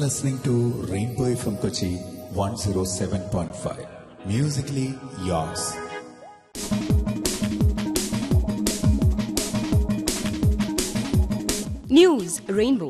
listening to Rainbow from Kochi 107.5. Musically yours. News rainbow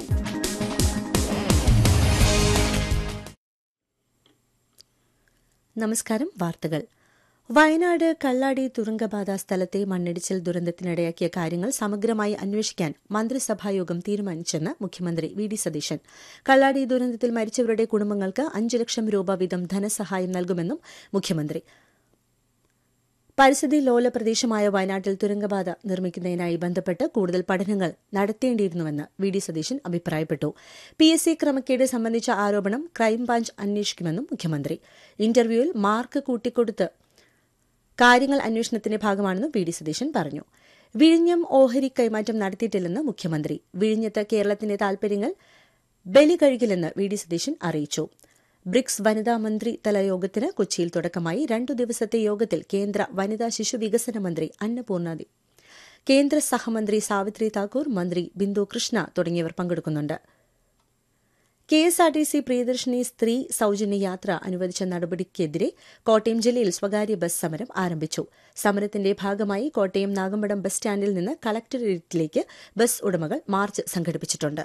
നമസ്കാരം വാർത്തകൾ വയനാട് കള്ളാടി തുരങ്കപാത സ്ഥലത്തെ മണ്ണിടിച്ചിൽ ദുരന്തത്തിനിടയാക്കിയ കാര്യങ്ങൾ സമഗ്രമായി അന്വേഷിക്കാൻ മന്ത്രിസഭായോഗം തീരുമാനിച്ചെന്ന് മുഖ്യമന്ത്രി വി ഡി സതീശൻ കള്ളാടി ദുരന്തത്തിൽ മരിച്ചവരുടെ കുടുംബങ്ങൾക്ക് അഞ്ച് ലക്ഷം രൂപ വീതം ധനസഹായം നൽകുമെന്നും മുഖ്യമന്ത്രി പരിസ്ഥിതി ലോല പ്രദേശമായ വയനാട്ടിൽ തുരങ്കപാത നിർമ്മിക്കുന്നതിനായി ബന്ധപ്പെട്ട് കൂടുതൽ പഠനങ്ങൾ നടത്തേണ്ടിയിരുന്നുവെന്ന് വി ഡി സതീശൻ അഭിപ്രായപ്പെട്ടു പി എസ് സി ക്രമക്കേട് സംബന്ധിച്ച ആരോപണം ക്രൈംബ്രാഞ്ച് അന്വേഷിക്കുമെന്നും മുഖ്യമന്ത്രി ഇന്റർവ്യൂവിൽ മാർക്ക് കൂട്ടിക്കൊടുത്ത് കാര്യങ്ങൾ അന്വേഷണത്തിന്റെ ഭാഗമാണെന്നും വി ഡി സതീശൻ പറഞ്ഞു വിഴിഞ്ഞം ഓഹരി കൈമാറ്റം നടത്തിയിട്ടില്ലെന്ന് മുഖ്യമന്ത്രി വിഴിഞ്ഞത്ത് കേരളത്തിന്റെ താൽപര്യങ്ങൾ ബലി കഴിക്കില്ലെന്ന് വി ഡി സതീശൻ അറിയിച്ചു ബ്രിക്സ് വനിതാ മന്ത്രി തല യോഗത്തിന് കൊച്ചിയിൽ തുടക്കമായി രണ്ടു ദിവസത്തെ യോഗത്തിൽ കേന്ദ്ര വനിതാ ശിശു വികസന മന്ത്രി അന്നപൂർണ കേന്ദ്ര സഹമന്ത്രി സാവിത്രി താക്കൂർ മന്ത്രി ബിന്ദു കൃഷ്ണ തുടങ്ങിയവർ പങ്കെടുക്കുന്നുണ്ട് K S R T C Priyadarshini സ്ത്രീ സൌജന്യ യാത്ര അനുവദിച്ച നടപടിക്കെതിരെ കോട്ടയം ജില്ലയിൽ സ്വകാര്യ ബസ് സമരം ആരംഭിച്ചു സമരത്തിന്റെ ഭാഗമായി കോട്ടയം നാഗമ്പടം ബസ് സ്റ്റാൻഡിൽ നിന്ന് കളക്ടറേറ്റിലേക്ക് ബസ് ഉടമകൾ മാർച്ച് സംഘടിപ്പിച്ചിട്ടുണ്ട്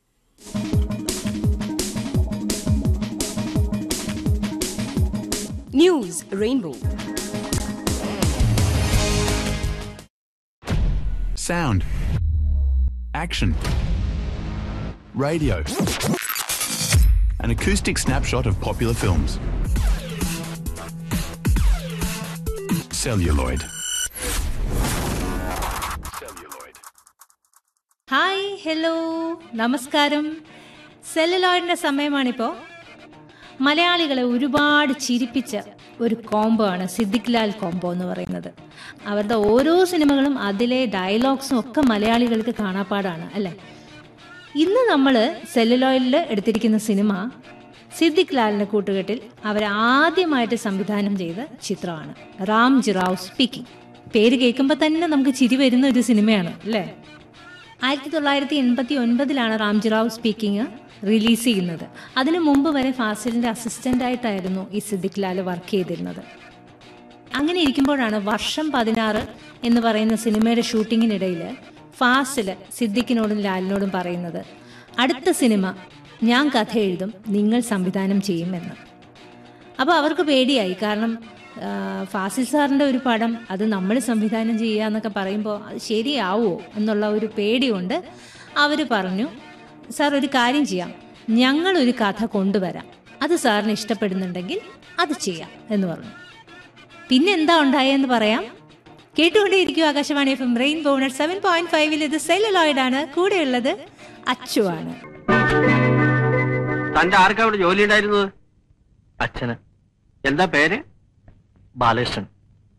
news rainbow Sound. Action. Radio. An acoustic snapshot of popular films. Celluloid. Celluloid. Hi hello നമസ്കാരം സെല്ലുലോയിഡിന്റെ സമയമാണിപ്പോൾ മലയാളികളെ ഒരുപാട് ചിരിപ്പിച്ച ഒരു കോംബോ ആണ് സിദ്ദിഖ് ലാൽ കോംബോ എന്ന് പറയുന്നത് അവരുടെ ഓരോ സിനിമകളും അതിലെ ഡയലോഗ്സും ഒക്കെ മലയാളികൾക്ക് കാണാപ്പാടാണ് അല്ലേ ഇന്ന് നമ്മൾ സെല്ലുലോയിഡിൽ എടുത്തിരിക്കുന്ന സിനിമ സിദ്ദിഖ് ലാലിന്റെ കൂട്ടുകെട്ടിൽ അവർ ആദ്യമായിട്ട് സംവിധാനം ചെയ്ത ചിത്രമാണ് റാം ജിറാവ് സ്പീക്കിംഗ് പേര് കേൾക്കുമ്പോൾ തന്നെ നമുക്ക് ചിരി വരുന്ന ഒരു സിനിമയാണ് അല്ലേ ആയിരത്തി തൊള്ളായിരത്തി എൺപത്തി ഒൻപതിലാണ് റാംജിറാവ് സ്പീക്കിംഗ് റിലീസ് ചെയ്യുന്നത് അതിനു മുമ്പ് വരെ ഫാസിലിന്റെ അസിസ്റ്റന്റ് ആയിട്ടായിരുന്നു ഈ സിദ്ദിഖ് ലാൽ വർക്ക് ചെയ്തിരുന്നത് അങ്ങനെ ഇരിക്കുമ്പോഴാണ് വർഷം പതിനാറ് എന്ന് പറയുന്ന സിനിമയുടെ ഷൂട്ടിങ്ങിനിടയിൽ ഫാസില് സിദ്ദിഖിനോടും ലാലിനോടും പറയുന്നത് അടുത്ത സിനിമ ഞാൻ കഥ എഴുതും നിങ്ങൾ സംവിധാനം ചെയ്യുമെന്ന് അപ്പോൾ അവർക്ക് പേടിയായി കാരണം ആ, ഫാസിൽ സാറിൻ്റെ ഒരു പടം അത് നമ്മൾ സംവിധാനം ചെയ്യുക എന്നൊക്കെ പറയുമ്പോൾ അത് ശരിയാവോ എന്നുള്ള ഒരു പേടിയുണ്ട് അവർ പറഞ്ഞു സാർ ഒരു കാര്യം ചെയ്യാം ഞങ്ങളൊരു കഥ കൊണ്ടുവരാം അത് സാറിന് ഇഷ്ടപ്പെടുന്നുണ്ടെങ്കിൽ അത് ചെയ്യാം എന്ന് പറഞ്ഞു പിന്നെ എന്താ ഉണ്ടായെന്ന് പറയാം കേട്ടുകൊണ്ടേയിരിക്കും Akashvani F M rainbow seven point ഫൈവിൽ ഇത് സെല്ലുലോയിഡ് ആണ് കൂടെയുള്ളത് അച്ചുവാണ് തന്റെ ആർക്കാ അവിടെ ജോലി ഉണ്ടായിരുന്നത് അച്ഛന് എന്താ പേര് ബാലകൃഷ്ണൻ